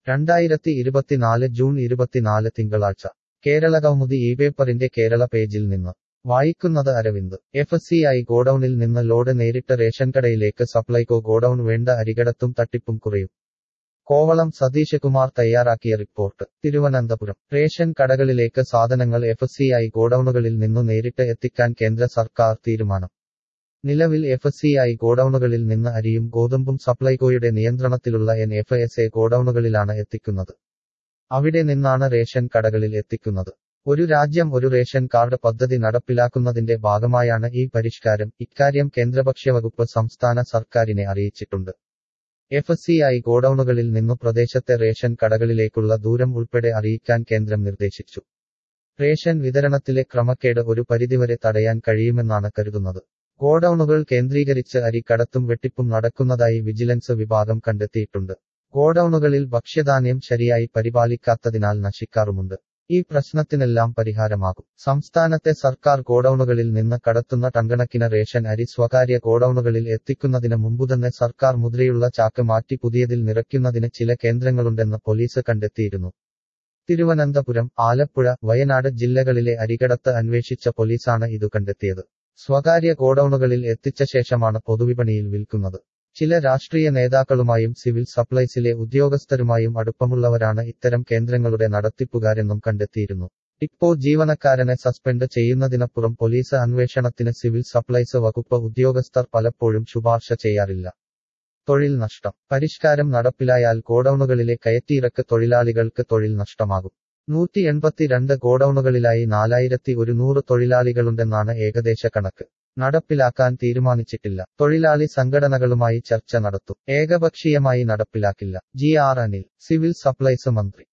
രണ്ടായിരത്തി ഇരുപത്തിനാല് ജൂൺ ഇരുപത്തിനാല് തിങ്കളാഴ്ച കേരളകൗമുദി ഈ പേപ്പറിന്റെ കേരള പേജിൽ നിന്ന് വായിക്കുന്നത് അരവിന്ദ് എഫ് സി ഐ ഗോഡൌണിൽ നിന്ന് ലോഡ് നേരിട്ട് റേഷൻ കടയിലേക്ക് സപ്ലൈകോ ഗോഡൌൺ വേണ്ട അരികടത്തും തട്ടിപ്പും കുറയും കോവളം സതീഷ് കുമാർ തയ്യാറാക്കിയ റിപ്പോർട്ട് തിരുവനന്തപുരം റേഷൻ കടകളിലേക്ക് സാധനങ്ങൾ എഫ് സി ഐ ഗോഡൌണുകളിൽ നിന്നു നേരിട്ട് എത്തിക്കാൻ കേന്ദ്ര സർക്കാർ തീരുമാനം നിലവിൽ എഫ് സി ഐ ഗോഡൌണുകളിൽ നിന്ന് അരിയും ഗോതമ്പും സപ്ലൈകോയുടെ നിയന്ത്രണത്തിലുള്ള എൻ എഫ് എസ് എ ഗോഡൌണുകളിലാണ് എത്തിക്കുന്നത് അവിടെ നിന്നാണ് റേഷൻ കടകളിൽ എത്തിക്കുന്നത് ഒരു രാജ്യം ഒരു റേഷൻ കാർഡ് പദ്ധതി നടപ്പിലാക്കുന്നതിന്റെ ഭാഗമായാണ് ഈ പരിഷ്കാരം ഇക്കാര്യം കേന്ദ്ര ഭക്ഷ്യവകുപ്പ് സംസ്ഥാന സർക്കാരിനെ അറിയിച്ചിട്ടുണ്ട് എഫ് സി ഐ ഗോഡൌണുകളിൽ നിന്നു പ്രദേശത്തെ റേഷൻ കടകളിലേക്കുള്ള ദൂരം ഉൾപ്പെടെ അറിയിക്കാൻ കേന്ദ്രം നിർദ്ദേശിച്ചു റേഷൻ വിതരണത്തിലെ ക്രമക്കേട് ഒരു പരിധിവരെ തടയാൻ കഴിയുമെന്നാണ് കരുതുന്നത് ഗോഡൌണുകൾ കേന്ദ്രീകരിച്ച് അരി കടത്തും വെട്ടിപ്പും നടക്കുന്നതായി വിജിലൻസ് വിഭാഗം കണ്ടെത്തിയിട്ടുണ്ട് ഗോഡൌണുകളിൽ ഭക്ഷ്യധാന്യം ശരിയായി പരിപാലിക്കാത്തതിനാൽ നശിക്കാറുമുണ്ട് ഈ പ്രശ്നത്തിനെല്ലാം പരിഹാരമാകും സംസ്ഥാനത്തെ സർക്കാർ ഗോഡൌണുകളിൽ നിന്ന് കടത്തുന്ന ടൺകണക്കിന് റേഷൻ അരി സ്വകാര്യ ഗോഡൌണുകളിൽ എത്തിക്കുന്നതിന് മുമ്പുതന്നെ സർക്കാർ മുദ്രയുള്ള ചാക്ക് മാറ്റി പുതിയതിൽ നിറയ്ക്കുന്നതിന് ചില കേന്ദ്രങ്ങളുണ്ടെന്ന് പോലീസ് കണ്ടെത്തിയിരുന്നു തിരുവനന്തപുരം ആലപ്പുഴ വയനാട് ജില്ലകളിലെ അരികടത്ത് അന്വേഷിച്ച പോലീസാണ് ഇതു കണ്ടെത്തിയത് സ്വകാര്യ ഗോഡൌണുകളിൽ എത്തിച്ച ശേഷമാണ് പൊതുവിപണിയിൽ വിൽക്കുന്നത് ചില രാഷ്ട്രീയ നേതാക്കളുമായും സിവിൽ സപ്ലൈസിലെ ഉദ്യോഗസ്ഥരുമായും അടുപ്പമുള്ളവരാണ് ഇത്തരം കേന്ദ്രങ്ങളുടെ നടത്തിപ്പുകാരെന്നും കണ്ടെത്തിയിരുന്നു ഡിപ്പോ ജീവനക്കാരനെ സസ്പെൻഡ് ചെയ്യുന്നതിനപ്പുറം പോലീസ് അന്വേഷണത്തിന് സിവിൽ സപ്ലൈസ് വകുപ്പ് ഉദ്യോഗസ്ഥർ പലപ്പോഴും ശുപാർശ ചെയ്യാറില്ല തൊഴിൽ നഷ്ടം പരിഷ്കാരം നടപ്പിലായാൽ ഗോഡൌണുകളിലെ കയറ്റിയിറക്ക് തൊഴിലാളികൾക്ക് തൊഴിൽ നഷ്ടമാകും നൂറ്റി എൺപത്തിരണ്ട് ഗോഡൌണുകളിലായി നാലായിരത്തി ഒരുന്നൂറ് തൊഴിലാളികളുണ്ടെന്നാണ് ഏകദേശ കണക്ക് നടപ്പിലാക്കാൻ തീരുമാനിച്ചിട്ടില്ല തൊഴിലാളി സംഘടനകളുമായി ചർച്ച നടത്തും ഏകപക്ഷീയമായി നടപ്പിലാക്കില്ല G R Anil civil supplies മന്ത്രി